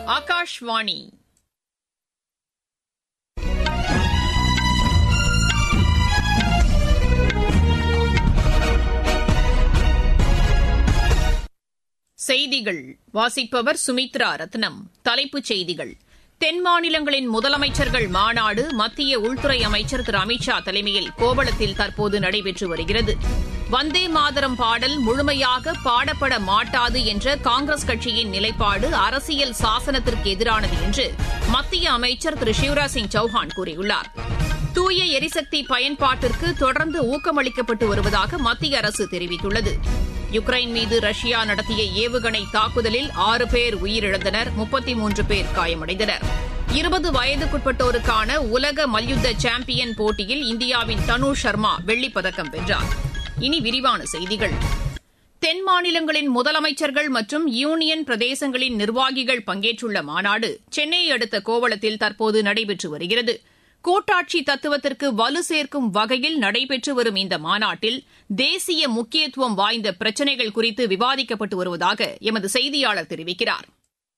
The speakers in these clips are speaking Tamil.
ஆகாஷ்வாணி செய்திகள் வாசிப்பவர் சுமித்ரா ரத்னம் தலைப்புச் செய்திகள் தென் மாநிலங்களின் முதலமைச்சர்கள் மாநாடு மத்திய உள்துறை அமைச்சர் திரு அமித் ஷா தலைமையில் கோவளத்தில் தற்போது நடைபெற்று வருகிறது வந்தே மாதரம் பாடல் முழுமையாக பாடப்பட மாட்டாது என்ற காங்கிரஸ் கட்சியின் நிலைப்பாடு அரசியல் சாசனத்திற்கு எதிரானது என்று மத்திய அமைச்சர் திரு சிவராஜ் சிங் சௌஹான் கூறியுள்ளார் தூய எரிசக்தி பயன்பாட்டிற்கு தொடர்ந்து ஊக்கமளிக்கப்பட்டு வருவதாக மத்திய அரசு தெரிவித்துள்ளது யுக்ரைன் மீது ரஷ்யா நடத்திய ஏவுகணை தாக்குதலில் ஆறு பேர் உயிரிழந்தனர் முப்பத்தி மூன்று பேர் காயமடைந்தனர் இருபது வயதுக்குட்பட்டோருக்கான உலக மல்யுத்த சாம்பியன் போட்டியில் இந்தியாவின் தனு சர்மா வெள்ளிப்பதக்கம் வென்றார் இனி விரிவான செய்திகள் தென் மாநிலங்களின் முதலமைச்சர்கள் மற்றும் யூனியன் பிரதேசங்களின் நிர்வாகிகள் பங்கேற்றுள்ள மாநாடு சென்னையை அடுத்த கோவளத்தில் தற்போது நடைபெற்று வருகிறது கூட்டாட்சி தத்துவத்திற்கு வலு சேர்க்கும் வகையில் நடைபெற்று வரும் இந்த மாநாட்டில் தேசிய முக்கியத்துவம் வாய்ந்த பிரச்சினைகள் குறித்து விவாதிக்கப்பட்டு வருவதாக எமது செய்தியாளர் தெரிவிக்கிறார்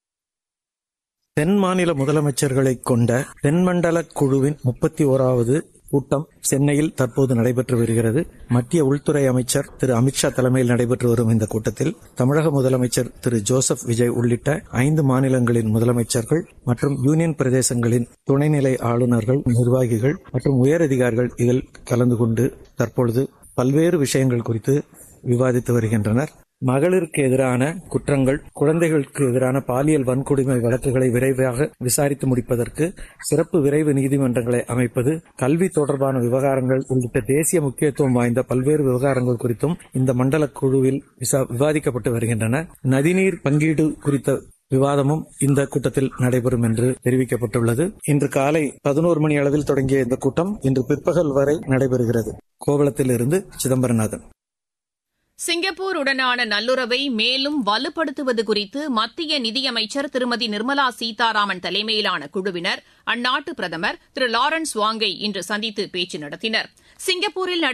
தென் மாநில முதலமைச்சர்களை கொண்ட தென்மண்டல குழுவின் முப்பத்தி ஓராவது கூட்டம் சென்னையில் தற்போது நடைபெற்று வருகிறது மத்திய உள்துறை அமைச்சர் திரு அமித்ஷா தலைமையில் நடைபெற்று வரும் இந்த கூட்டத்தில் தமிழக முதலமைச்சர் திரு ஜோசப் விஜய் உள்ளிட்ட ஐந்து மாநிலங்களின் முதலமைச்சர்கள் மற்றும் யூனியன் பிரதேசங்களின் துணைநிலை ஆளுநர்கள் நிர்வாகிகள் மற்றும் உயரதிகாரிகள் இதில் கலந்து கொண்டு தற்பொழுது பல்வேறு விஷயங்கள் குறித்து விவாதித்து வருகின்றனர் மகளிருக்கு எதிரான குற்றங்கள் குழந்தைகளுக்கு எதிரான பாலியல் வன்கொடுமை வழக்குகளை விரைவாக விசாரித்து முடிப்பதற்கு சிறப்பு விரைவு நீதிமன்றங்களை அமைப்பது கல்வி தொடர்பான விவகாரங்கள் உள்ளிட்ட தேசிய முக்கியத்துவம் வாய்ந்த பல்வேறு விவகாரங்கள் குறித்தும் இந்த மண்டல குழுவில் விவாதிக்கப்பட்டு வருகின்றன நதிநீர் பங்கீடு குறித்த விவாதமும் இந்த கூட்டத்தில் நடைபெறும் என்று தெரிவிக்கப்பட்டுள்ளது இன்று காலை பதினோரு மணி அளவில் தொடங்கிய இந்த கூட்டம் இன்று பிற்பகல் வரை நடைபெறுகிறது கோவளத்தில் இருந்து சிதம்பரநாதன் சிங்கப்பூருடனான நல்லுறவை மேலும் வலுப்படுத்துவது குறித்து மத்திய நிதியமைச்சர் திருமதி நிர்மலா சீதாராமன் தலைமையிலான குழுவினர் அந்நாட்டு பிரதமர் திரு லாரன்ஸ் வாங்கை இன்று சந்தித்து பேச்சு நடத்தினர் சிங்கப்பூரில்